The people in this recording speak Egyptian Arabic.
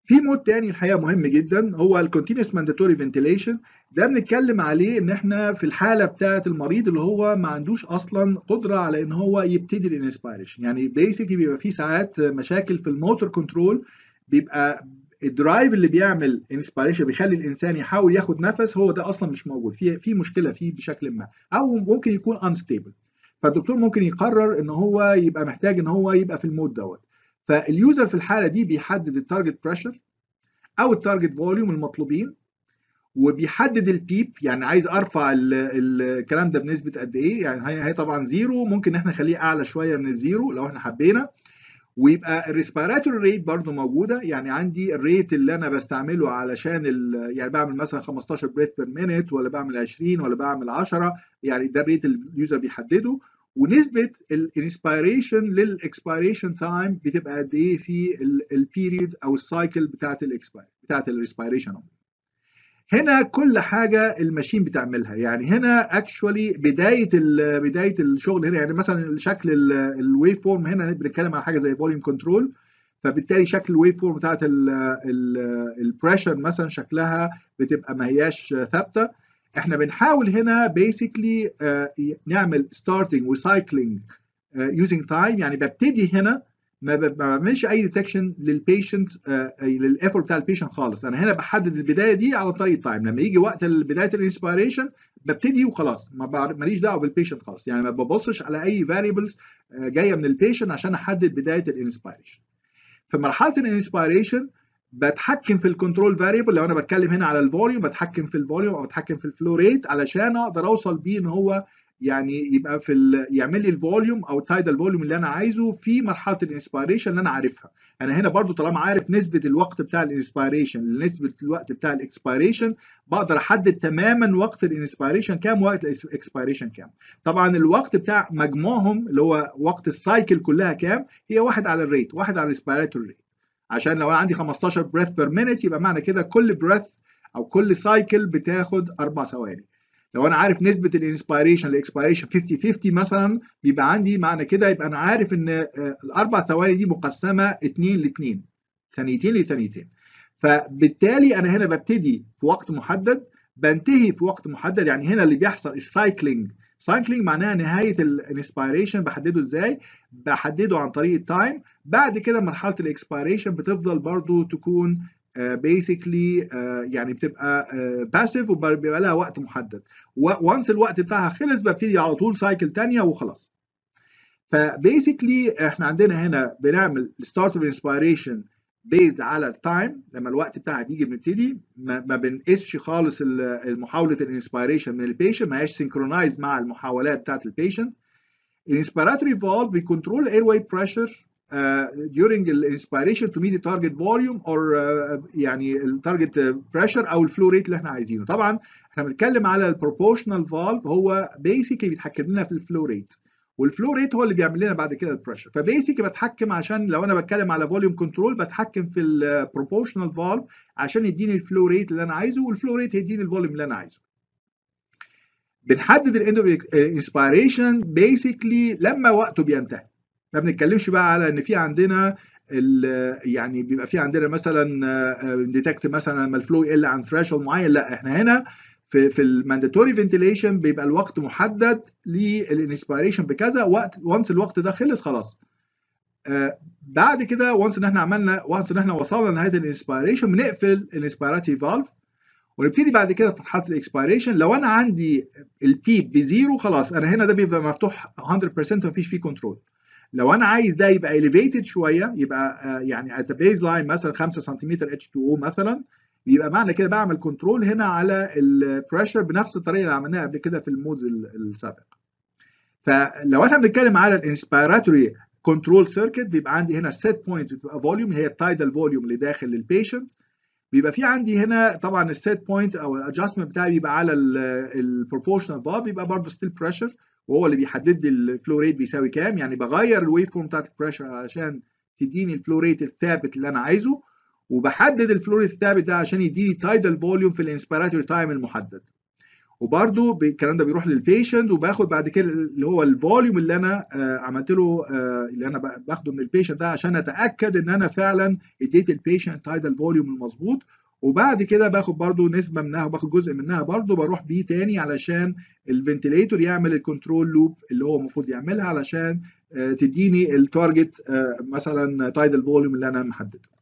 في مود تاني الحقيقه مهم جدا هو الكونتينوس مانداتوري فنتيليشن ده بنتكلم عليه ان احنا في الحاله بتاعه المريض اللي هو ما عندوش اصلا قدره على ان هو يبتدي الانسبيريشن يعني بيسكلي بيبقى في ساعات مشاكل في الموتور كنترول بيبقى الدرايف اللي بيعمل انسبيريشن بيخلي الانسان يحاول ياخد نفس هو ده اصلا مش موجود في في مشكله فيه بشكل ما او ممكن يكون انستيبل فالدكتور ممكن يقرر ان هو يبقى محتاج ان هو يبقى في المود دوت فاليوزر في الحاله دي بيحدد التارجت بريشر او التارجت فوليوم المطلوبين وبيحدد البيب يعني عايز ارفع الكلام ده بنسبه قد ايه يعني هي طبعا زيرو ممكن احنا نخليه اعلى شويه من الزيرو لو احنا حبينا ويبقى الريسبيراتوري ريت برضو موجوده يعني عندي الريت اللي انا بستعمله علشان يعني بعمل مثلا 15 بريث بير مينيت ولا بعمل 20 ولا بعمل 10 يعني ده الريت اليوزر بيحدده ونسبه الانسبيريشن للاكسبيريشن تايم بتبقى قد ايه في البيريود او السايكل بتاعت الاكسبير بتاعت الريسبيريشن هنا كل حاجه الماشين بتعملها يعني هنا اكشولي بدايه بدايه الشغل هنا يعني مثلا شكل الويف فورم هنا بنتكلم على حاجه زي فوليوم كنترول فبالتالي شكل الويف فورم بتاعت البريشر مثلا شكلها بتبقى ما هياش ثابته احنا بنحاول هنا بيسكلي نعمل ستارتنج وسايكلينج يوزنج تايم يعني ببتدي هنا ما بعملش اي ديتكشن للبيشنت للافورت بتاع البيشنت خالص انا هنا بحدد البدايه دي على طريق التايم لما يجي وقت بدايه الانسبيريشن ببتدي وخلاص ما ماليش دعوه بالبيشنت خالص يعني ما ببصش على اي فاريبلز جايه من البيشنت عشان احدد بدايه الانسبيريشن في مرحله الانسبيريشن بتحكم في الكنترول فاريبل لو انا بتكلم هنا على الفوليوم بتحكم في الفوليوم او بتحكم في الفلو ريت علشان اقدر اوصل بيه ان هو يعني يبقى في ال... يعمل لي الفوليوم او التايدال فوليوم اللي انا عايزه في مرحله الانسبيريشن اللي انا عارفها انا هنا برضو طالما عارف نسبه الوقت بتاع الانسبيريشن لنسبه الوقت بتاع الاكسبيريشن بقدر احدد تماما وقت الانسبيريشن كام وقت الاكسبيريشن كام طبعا الوقت بتاع مجموعهم اللي هو وقت السايكل كلها كام هي واحد على الريت واحد على الريسبيراتوري ريت عشان لو انا عندي 15 بريث بير مينيت يبقى معنى كده كل بريث او كل سايكل بتاخد اربع ثواني لو انا عارف نسبه الانسبيريشن لاكسبيريشن 50 50 مثلا بيبقى عندي معنى كده يبقى انا عارف ان الاربع ثواني دي مقسمه 2 ل 2 ثانيتين لثانيتين فبالتالي انا هنا ببتدي في وقت محدد بنتهي في وقت محدد يعني هنا اللي بيحصل السايكلينج سايكلينج معناها نهايه الانسبيريشن بحدده ازاي بحدده عن طريق التايم بعد كده مرحله الاكسبيريشن بتفضل برضو تكون بيسكلي uh, uh, يعني بتبقى باسيف uh, وبيبقى لها وقت محدد وانس الوقت بتاعها خلص ببتدي على طول سايكل ثانيه وخلاص فبيسكلي احنا عندنا هنا بنعمل ستارت اوف انسبيريشن بيز على التايم لما الوقت بتاعها بيجي بنبتدي ما, ما بنقيسش خالص محاوله الانسبيريشن من البيشنت ما هياش سينكرونايز مع المحاولات بتاعت البيشنت الانسبيراتوري فالف بيكنترول اير واي بريشر Uh, during الانسبيريشن to meet the target volume or uh, يعني التارجت بريشر او الفلو ريت اللي احنا عايزينه طبعا احنا بنتكلم على البروبورشنال فالف هو بيسكلي بيتحكم لنا في الفلو ريت والفلو ريت هو اللي بيعمل لنا بعد كده البريشر فبيسكلي بتحكم عشان لو انا بتكلم على فوليوم كنترول بتحكم في البروبورشنال فالف عشان يديني الفلو ريت اللي انا عايزه والفلو ريت يديني الفوليوم اللي انا عايزه بنحدد الاند اوف انسبيريشن بيسكلي لما وقته بينتهي ما بنتكلمش بقى على ان في عندنا يعني بيبقى في عندنا مثلا ديتكت مثلا لما الفلو يقل عن ثريشولد معين لا احنا هنا في في المانداتوري فنتيليشن بيبقى الوقت محدد للانسبيريشن بكذا وقت وانس الوقت ده خلص خلاص آه بعد كده وانس ان احنا عملنا وانس ان احنا وصلنا لنهايه الانسبيريشن بنقفل الانسبيراتي فالف ونبتدي بعد كده في مرحله الاكسبيريشن لو انا عندي البيب بزيرو خلاص انا هنا ده بيبقى مفتوح 100% مفيش فيه كنترول لو انا عايز ده يبقى elevated شويه يبقى يعني at a baseline مثلا 5 سم H2O مثلا يبقى معنى كده بعمل كنترول هنا على البريشر بنفس الطريقه اللي عملناها قبل كده في المودز السابق. فلو احنا بنتكلم على الانسبيراتوري كنترول سيركت بيبقى عندي هنا السيت بوينت بتبقى فوليوم هي التايدال فوليوم اللي داخل البيشنت بيبقى في عندي هنا طبعا السيت بوينت او الادجستمنت بتاعي بيبقى على البروبورشنال فالف بيبقى برضه ستيل بريشر وهو اللي بيحدد لي الفلو ريت بيساوي كام يعني بغير الويف فورم بتاعت البريشر علشان تديني الفلو ريت الثابت اللي انا عايزه وبحدد الفلو ريت الثابت ده عشان يديني تايدال فوليوم في الانسبيراتوري تايم المحدد وبرده الكلام ده بيروح للبيشنت وباخد بعد كده اللي هو الفوليوم اللي انا آه عملت له آه اللي انا باخده من البيشنت ده عشان اتاكد ان انا فعلا اديت البيشنت هذا الفوليوم المظبوط وبعد كده باخد برضو نسبه منها وباخد جزء منها برضو بروح بيه تاني علشان الفنتليتور يعمل الكنترول لوب اللي هو المفروض يعملها علشان آه تديني التارجت آه مثلا تايدال فوليوم اللي انا محدده